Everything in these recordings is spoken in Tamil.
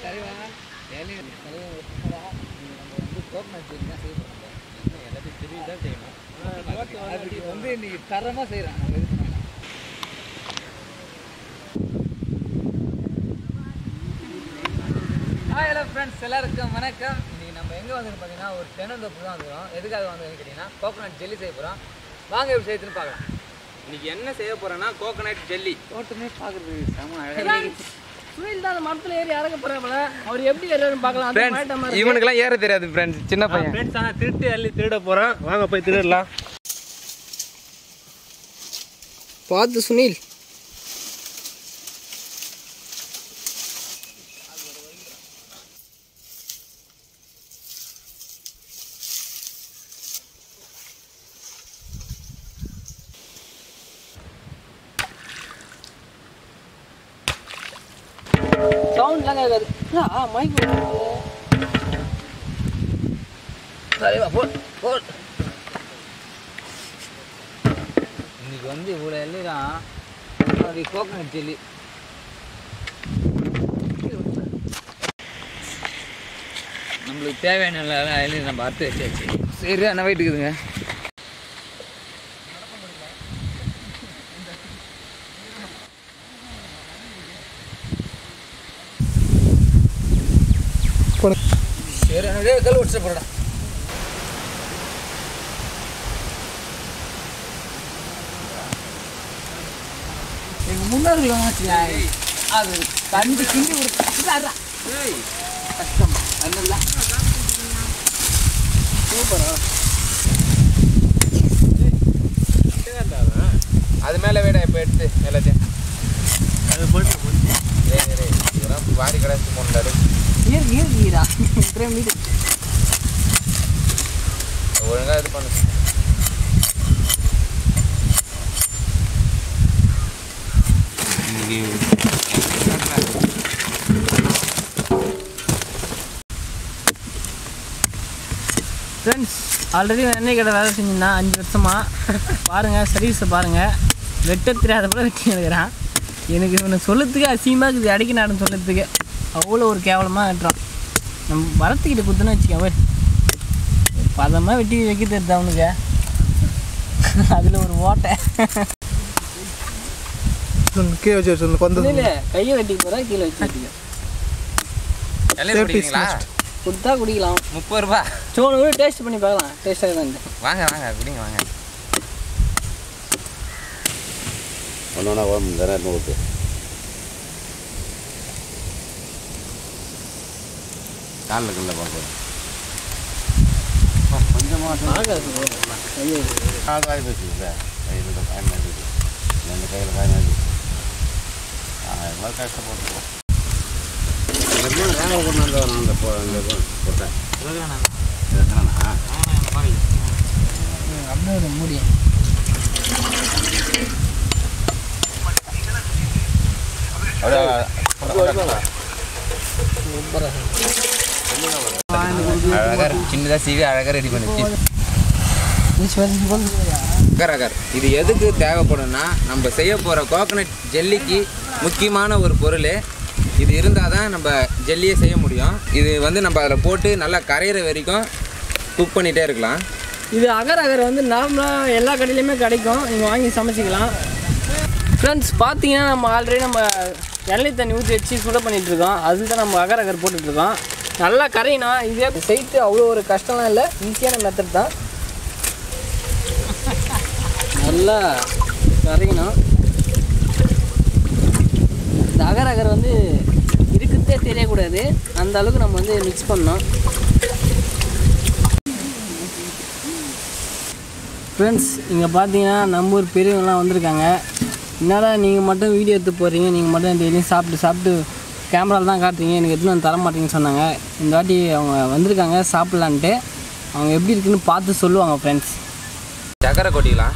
தலைவா வேலையை தலைவா நம்ம வந்து கோகனட் ஜெல்லி தான் செய்ய போகிறோம் எல்லாத்தையும் திரும்பி தான் செய்யணும் அதுக்கு வந்து இன்னைக்கு தரமாக செய்கிறோம் நம்ம இது பண்ணலாம் ஹாய் ஹலோ ஃப்ரெண்ட்ஸ் எல்லாருக்கும் வணக்கம் இன்னைக்கு நம்ம எங்கே வந்து பார்த்தீங்கன்னா ஒரு தென்னந்தோப்பு தான் வந்துடும் எதுக்காக வந்ததுன்னு கேட்டிங்கன்னா கோகனட் ஜெல்லி செய்ய போகிறோம் வாங்க எப்படி செய்யுதுன்னு பார்க்கலாம் இன்னைக்கு என்ன செய்ய போறேன்னா கோகனட் ஜெல்லி தோட்டமே பார்க்குறது செம அழகாக சுனில் தான் அந்த மரத்துல ஏறி இறங்க போறாப்புல அவர் எப்படி ஏறாருன்னு பார்க்கலாம் அந்த மாட்ட மாதிரி இவனுக்குலாம் ஏற தெரியாது ஃப்ரெண்ட்ஸ் சின்ன பையன் ஃப்ரெண்ட்ஸ் ஆனால் திருட்டு அள்ளி திருட போகிறோம் வாங்க போய் திருடலாம் பார்த்து சுனில் சவுண்ட்லாம் கேட்காது ஆ மைக் தலைவா போட் போட் இன்னைக்கு வந்து இவ்வளோ எல்லாம் அது கோகனட் ஜெல்லி நம்மளுக்கு தேவையான எல்லாம் எல்லாம் நம்ம அறுத்து வச்சாச்சு சரி என்ன வெயிட் இருக்குதுங்க சரி என்ன கல் ஒடிச்சு போடா எங்க முன்னோர்கள் வச்சுக்கோங்க அது கண்டு கிண்டி ஒரு கஷ்டம் கஷ்டம் அதனால அது மேல விட இப்போ எடுத்து எல்லாத்தையும் அது போட்டு ஏய், ஏய், ஏய், இதெல்லாம் வாரி கடைசி போனாரு நீர் நீர் நீரா பிரேம் நீர் ஒழுங்கா இது பண்ணு ஃப்ரெண்ட்ஸ் ஆல்ரெடி எண்ணெய் கடை வேலை செஞ்சிருந்தான் அஞ்சு வருஷமா பாருங்கள் சர்வீஸை பாருங்கள் வெட்ட தெரியாத போல வெட்டி எடுக்கிறான் எனக்கு இவனை சொல்லத்துக்கு அசிங்கமாக இருக்குது அடிக்க நாடுன்னு சொல்லத்துக்கு அவ்வளோ ஒரு கேவலமாக வெட்டுறான் நம்ம வரத்துக்கிட்ட குத்துன்னு வச்சுக்கேன் ஒரு பதமாக வெட்டி வைக்க தெரியுது அவனுக்கு அதில் ஒரு ஓட்டை கீழே வச்சு சொல்லு கொந்த இல்லை கையை வெட்டி போகிறா கீழே வச்சு வெட்டிக்க எல்லாம் குடிக்கிறீங்களா கொடுத்தா குடிக்கலாம் முப்பது ரூபா சோனு கூட டேஸ்ட் பண்ணி பார்க்கலாம் டேஸ்ட்டாக தான் வாங்க வாங்க குடிங்க வாங்க ஒன்றா குழம்பு தரேன் இன்னும் ஊற்று காலில் கல்ல பார்ப்போம் கொஞ்சமாக காய் பேசுது கையில் காய் மாதிரி இந்த கையில் காய் மாதிரி ஆயிரம் ரூபாய் கஷ்டப்பட்டுருவோம் வேலை கொண்டாந்து வரணும் அந்த போ அந்த இது போட்டேன் எத்தனைண்ணா அப்படியே ஒரு மூடி அழகா சின்னதாக சீவி அழகாக ரெடி பண்ணிச்சு அகர் அகர் இது எதுக்கு தேவைப்படும்னா நம்ம செய்ய போகிற கோகனட் ஜெல்லிக்கு முக்கியமான ஒரு பொருள் இது இருந்தால் தான் நம்ம ஜெல்லியை செய்ய முடியும் இது வந்து நம்ம அதில் போட்டு நல்லா கரையிற வரைக்கும் குக் பண்ணிகிட்டே இருக்கலாம் இது அகர் அகர் வந்து நார்மலாக எல்லா கடையிலையுமே கிடைக்கும் நீங்கள் வாங்கி சமைச்சிக்கலாம் ஃப்ரெண்ட்ஸ் பார்த்தீங்கன்னா நம்ம ஆல்ரெடி நம்ம எண்ணெய் தண்ணி ஊற்றி வச்சு சுட பண்ணிட்டு இருக்கோம் அதில் தான் நம்ம அகர் அகர் போட்டுட்ருக்கோம் நல்லா கரையணும் இதே செய்து அவ்வளோ ஒரு கஷ்டம்லாம் இல்லை ஈஸியான மெத்தட் தான் நல்லா கரையணும் இந்த அகர் அகர் வந்து இருக்குதே தெரியக்கூடாது அந்த அளவுக்கு நம்ம வந்து மிக்ஸ் பண்ணணும் ஃப்ரெண்ட்ஸ் இங்கே பார்த்தீங்கன்னா நம்ம ஊர் பெரியவங்களாம் வந்திருக்காங்க என்னடா நீங்கள் மட்டும் வீடியோ எடுத்து போகிறீங்க நீங்கள் மட்டும் டெய்லியும் சாப்பிட்டு சாப்பிட்டு கேமராவில் தான் காட்டுறீங்க எனக்கு எதுவும் வந்து தர மாட்டீங்கன்னு சொன்னாங்க இந்த வாட்டி அவங்க வந்திருக்காங்க சாப்பிட்லான்ட்டு அவங்க எப்படி இருக்குன்னு பார்த்து சொல்லுவாங்க ஃப்ரெண்ட்ஸ் சக்கரை கொட்டிக்கலாம்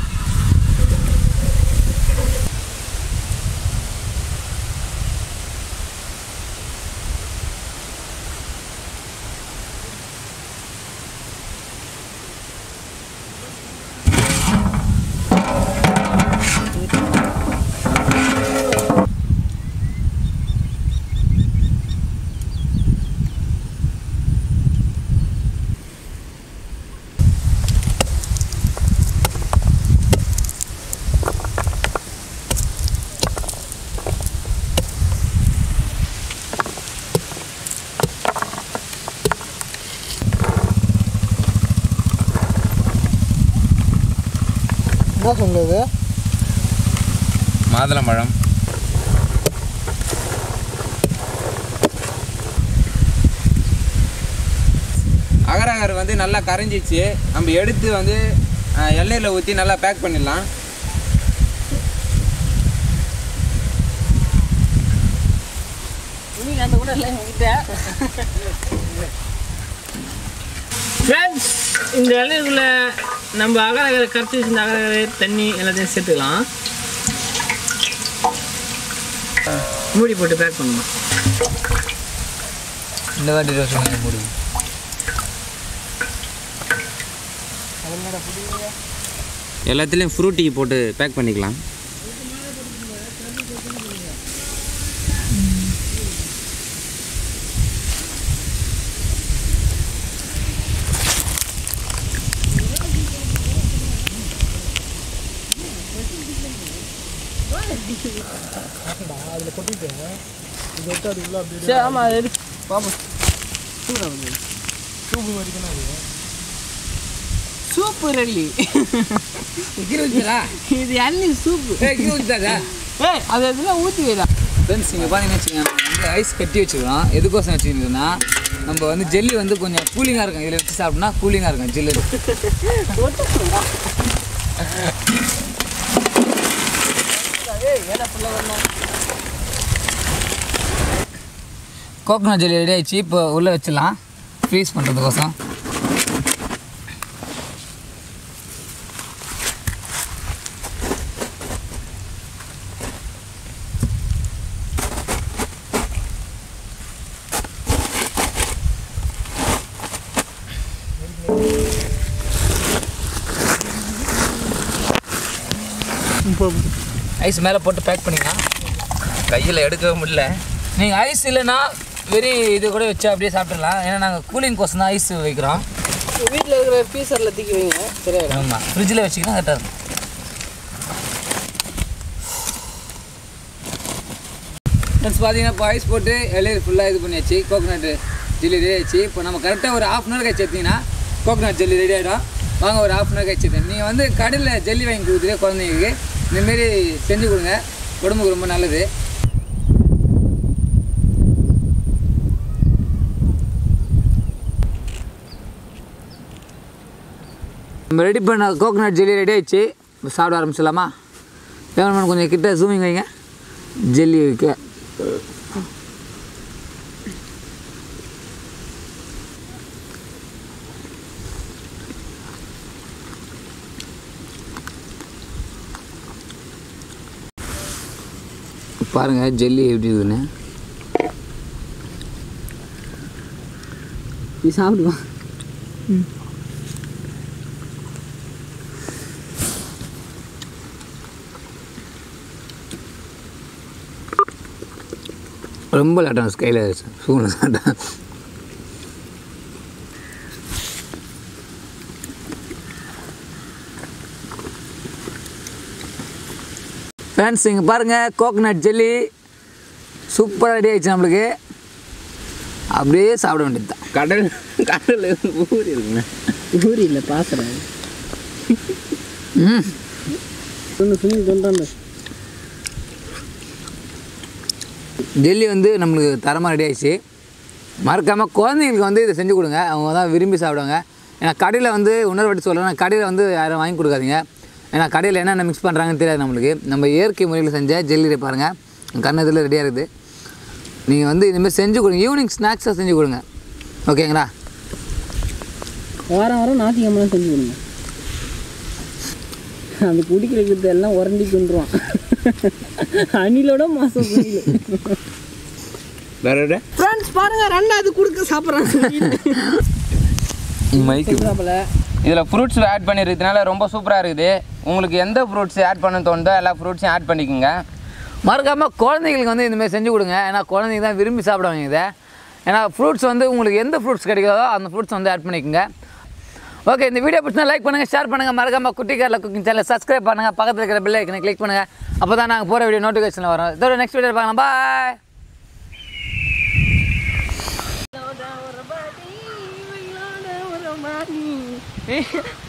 என்ன சொல்லுது மாதுளம்பழம் அகர் அகர் வந்து நல்லா கரைஞ்சிச்சு நம்ம எடுத்து வந்து அஹ், எண்ணெயில் ஊற்றி நல்லா பேக் பண்ணிடலாம் இன்னைக்கு அந்த கூட இல்லை என்கிட்ட ஃப்ரெண்ட்ஸ் இந்த இலையுக்குள்ள நம்ம அகரகரை கரைச்சி வச்சிருந்த அகரகரை தண்ணி எல்லாத்தையும் சேர்த்துக்கலாம் மூடி போட்டு பேக் பண்ணணும் இந்த வாட்டி ரோஸ் முடியும் எல்லாத்துலேயும் ஃப்ரூட்டி போட்டு பேக் பண்ணிக்கலாம் சரி ஆமாம் அது எடு பாப்போம் சூப்பு ரெடி வச்சுரா இது அண்ணி சூப்பு ஏய் கீழே வச்சுட்டாக்கா ஏய் அது இதெல்லாம் ஊற்றி வைடா ஃப்ரெண்ட்ஸ் இங்கே பார்த்தீங்கன்னு வச்சுக்கோங்க நம்ம வந்து ஐஸ் கட்டி வச்சுக்கிறோம் எதுக்கோசம் வச்சுக்கிட்டோம்னா நம்ம வந்து ஜெல்லி வந்து கொஞ்சம் கூலிங்காக இருக்கும் இதில் வச்சு சாப்பிட்டோம்னா கூலிங்காக இருக்கும் ஜெல்லி கோகனட் ஜெல்லி ரெடி ஆயிடுச்சு இப்போ உள்ளே வச்சிடலாம் ஃப்ரீஸ் பண்ணுறதுக்கோசம் ஐஸ் மேலே போட்டு பேக் பண்ணிக்கலாம் கையில் எடுக்கவே முடியல நீங்கள் ஐஸ் இல்லைன்னா வெறும் இது கூட வச்சு அப்படியே சாப்பிட்டுடலாம் ஏன்னா நாங்கள் கூலிங் கோசம் தான் ஐஸ் வைக்கிறோம் வீட்டில் இருக்கிற பீசரில் தூக்கி வைங்க சரியா ஆமாம் ஃப்ரிட்ஜில் வச்சுக்கினா கரெக்டாக இருக்கும் ஃப்ரெண்ட்ஸ் பார்த்தீங்கன்னா இப்போ ஐஸ் போட்டு இலையில ஃபுல்லாக இது பண்ணியாச்சு கோகனட் ஜெல்லி ரெடி ஆயிடுச்சு இப்போ நம்ம கரெக்டாக ஒரு ஹாஃப் அன் ஹவர் கழிச்சு எடுத்தீங்கன்னா கோகனட் ஜெல்லி ரெடி ஆகிடும் வாங்க ஒரு ஹாஃப் அன் ஹவர் கழிச்சு நீங்கள் வந்து கடையில் ஜெல்லி வாங்கி கொடுத்துட்டு குழந்தைங்களுக்கு இந்தமாரி செஞ்சு கொடுங்க உடம்புக்கு ரொம்ப நல்லது நம்ம ரெடி பண்ண கோகனட் ஜெல்லி ரெடி ஆயிடுச்சு இப்போ சாப்பிட ஆரம்பிச்சிடலாமா வேணும்னு கொஞ்சம் கிட்ட ஜூமிங் வைங்க ஜெல்லி வைக்க பாருங்க ஜெல்லி எப்படி இருக்குன்னு நீ சாப்பிடுவா ரொம்ப லேட்டாக ஸ்கையில் சூழ்நிலை சாப்பிட்டேன் ஃப்ரெண்ட்ஸ் இங்கே பாருங்கள் கோகனட் ஜெல்லி சூப்பராக ரெடி ஆயிடுச்சு நம்மளுக்கு அப்படியே சாப்பிட வேண்டியது தான் கடல் கடல் ஊறி இருக்குங்க ஊரி இல்லை பார்க்குறேன் ம் ஒன்று சுனி தொண்டாந்த ஜெல்லி வந்து நம்மளுக்கு தரமாக ரெடி ஆயிடுச்சு மறக்காமல் குழந்தைங்களுக்கு வந்து இதை செஞ்சு கொடுங்க அவங்க தான் விரும்பி சாப்பிடுவாங்க ஏன்னா கடையில் வந்து இன்னொரு வாட்டி சொல்கிறேன் கடையில் வந்து யாரும் வாங்கி கொடுக்காதீங்க ஏன்னா கடையில் என்னென்ன மிக்ஸ் பண்ணுறாங்கன்னு தெரியாது நம்மளுக்கு நம்ம இயற்கை முறையில் செஞ்ச ஜெல்லி பாருங்கள் கண்ணதில் ரெடியாக இருக்குது நீங்கள் வந்து இதுமாதிரி செஞ்சு கொடுங்க ஈவினிங் ஸ்நாக்ஸாக செஞ்சு கொடுங்க ஓகேங்களா வாரம் வாரம் ஞாயிற்றுக்கிழமை செஞ்சு கொடுங்க அந்த குடிக்கிறதுக்கு எல்லாம் உரண்டி கொண்டுருவான் அணிலோட மாசம் வேற ஃப்ரெண்ட்ஸ் பாருங்க ரெண்டாவது கொடுக்க சாப்பிட்றாங்க மைக்கு இதில் ஃப்ரூட்ஸ் ஆட் பண்ணிருக்கிறதுனால ரொம்ப சூப்பராக இருக்குது உங்களுக்கு எந்த ஃப்ரூட்ஸ் ஆட் பண்ண தோணுதோ எல்லா ஃப்ரூட்ஸையும் ஆட் பண்ணிக்கோங்க மறக்காமல் குழந்தைங்களுக்கு வந்து இந்தமாதிரி செஞ்சு கொடுங்க ஏன்னா குழந்தைங்க தான் விரும்பி சாப்பிடுவாங்க இதை ஏன்னா ஃப்ரூட்ஸ் வந்து உங்களுக்கு எந்த ஃப்ரூட்ஸ் கிடைக்காதோ அந்த ஃப்ரூட்ஸ் வந்து ஆட் பண்ணிக்கோங்க ஓகே இந்த வீடியோ பிடிச்சா லைக் பண்ணுங்கள் ஷேர் பண்ணுங்கள் மறக்காமல் குட்டி கேரளா குக்கிங் சேனல் சப்ஸ்கிரைப் பண்ணுங்கள் பக்கத்தில் இருக்கிற பெல் ஐக்கனை கிளிக் பண்ணுங்கள் அப்போ தான் நாங்கள் போகிற வீடியோ நோட்டிஃபிகேஷனில் வரும் இதோட நெக்ஸ்ட் வீடியோ பார்க்கலாம் பாய் ஒரு